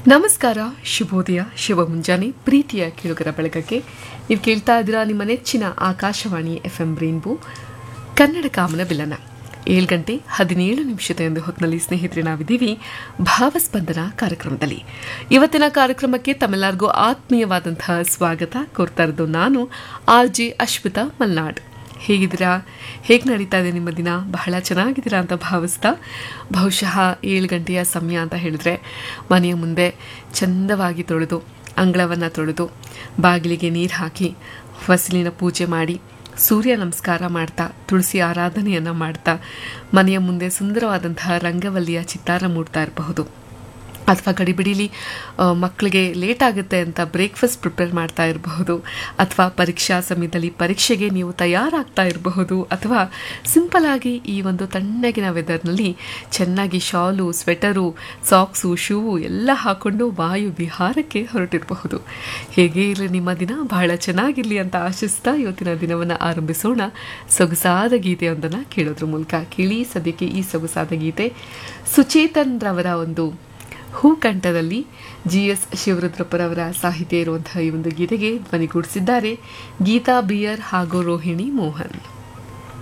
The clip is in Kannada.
ನಮಸ್ಕಾರ ಶುಭೋದಯ ಶುಭ ಮುಂಜಾನೆ ಪ್ರೀತಿಯ ಕೇಳುಗರ ಬೆಳಗಕ್ಕೆ ನೀವು ಕೇಳ್ತಾ ಇದ್ದೀರಾ ನಿಮ್ಮ ನೆಚ್ಚಿನ Akashvani F M rainbow Kannada ಕಾಮನ ಬಿಲ್ಲನ ಏಳು ಗಂಟೆ ಹದಿನೇಳು ನಿಮಿಷದ ಒಂದು ಹೊತ್ತಿನಲ್ಲಿ ಸ್ನೇಹಿತರೆ ನಾವಿದ್ದೀವಿ ಭಾವಸ್ಪಂದನ ಕಾರ್ಯಕ್ರಮದಲ್ಲಿ ಇವತ್ತಿನ ಕಾರ್ಯಕ್ರಮಕ್ಕೆ ತಮ್ಮೆಲ್ಲರಿಗೂ ಆತ್ಮೀಯವಾದಂತಹ ಸ್ವಾಗತ ಕೋರ್ತಾ ಇರೋದು ನಾನು ಆರ್ ಜೆ ಅಶ್ವಿತಾ ಮಲ್ನಾಡ್ ಹೇಗಿದ್ದೀರಾ ಹೇಗೆ ನಡೀತಾ ಇದೆ ನಿಮ್ಮ ದಿನ ಬಹಳ ಚೆನ್ನಾಗಿದ್ದೀರಾ ಅಂತ ಭಾವಿಸ್ತಾ ಬಹುಶಃ ಏಳು ಗಂಟೆಯ ಸಮಯ ಅಂತ ಹೇಳಿದ್ರೆ ಮನೆಯ ಮುಂದೆ ಚಂದವಾಗಿ ತೊಳೆದು ಅಂಗಳವನ್ನು ತೊಳೆದು ಬಾಗಿಲಿಗೆ ನೀರು ಹಾಕಿ ಫಸಲಿನ ಪೂಜೆ ಮಾಡಿ ಸೂರ್ಯ ನಮಸ್ಕಾರ ಮಾಡ್ತಾ ತುಳಸಿ ಆರಾಧನೆಯನ್ನು ಮಾಡ್ತಾ ಮನೆಯ ಮುಂದೆ ಸುಂದರವಾದಂತಹ ರಂಗವಲ್ಲಿಯ ಚಿತ್ತಾರ ಮೂಡ್ತಾ ಇರಬಹುದು ಅಥವಾ ಗಡಿಬಿಡಿಲಿ ಆ, ಮಕ್ಕಳಿಗೆ ಲೇಟ್ ಆಗುತ್ತೆ ಅಂತ ಬ್ರೇಕ್ಫಾಸ್ಟ್ ಪ್ರಿಪೇರ್ ಮಾಡ್ತಾ ಇರಬಹುದು ಅಥವಾ ಪರೀಕ್ಷಾ ಸಮಯದಲ್ಲಿ ಪರೀಕ್ಷೆಗೆ ನೀವು ತಯಾರಾಗ್ತಾ ಇರಬಹುದು ಅಥವಾ ಸಿಂಪಲ್ ಆಗಿ ಈ ಒಂದು ತಣ್ಣಗಿನ ವೆದರ್ನಲ್ಲಿ ಚೆನ್ನಾಗಿ ಶಾಲು ಸ್ವೆಟರು ಸಾಕ್ಸು ಶೂ ಎಲ್ಲ ಹಾಕೊಂಡು ವಾಯು ವಿಹಾರಕ್ಕೆ ಹೊರಟಿರಬಹುದು ಹೇಗೆ ಇರಲಿ ನಿಮ್ಮ ದಿನ ಬಹಳ ಚೆನ್ನಾಗಿರಲಿ ಅಂತ ಆಶಿಸ್ತಾ ಇವತ್ತಿನ ದಿನವನ್ನು ಆರಂಭಿಸೋಣ ಸೊಗಸಾದ ಗೀತೆಯೊಂದನ್ನು ಕೇಳೋದ್ರ ಮೂಲಕ ಕೇಳಿ ಸದ್ಯಕ್ಕೆ ಈ ಸೊಗಸಾದ ಗೀತೆ ಸುಚೇತನ್ ರವರ ಒಂದು ಹೂಕಂಠದಲ್ಲಿ ಜಿ ಎಸ್ ಶಿವರುದ್ರಪ್ಪರವರ ಸಾಹಿತ್ಯ ಇರುವಂತಹ ಈ ಒಂದು ಗೀತೆಗೆ ಧ್ವನಿಗೂಡಿಸಿದ್ದಾರೆ ಗೀತಾ ಬಿಯರ್ ಹಾಗೂ ರೋಹಿಣಿ ಮೋಹನ್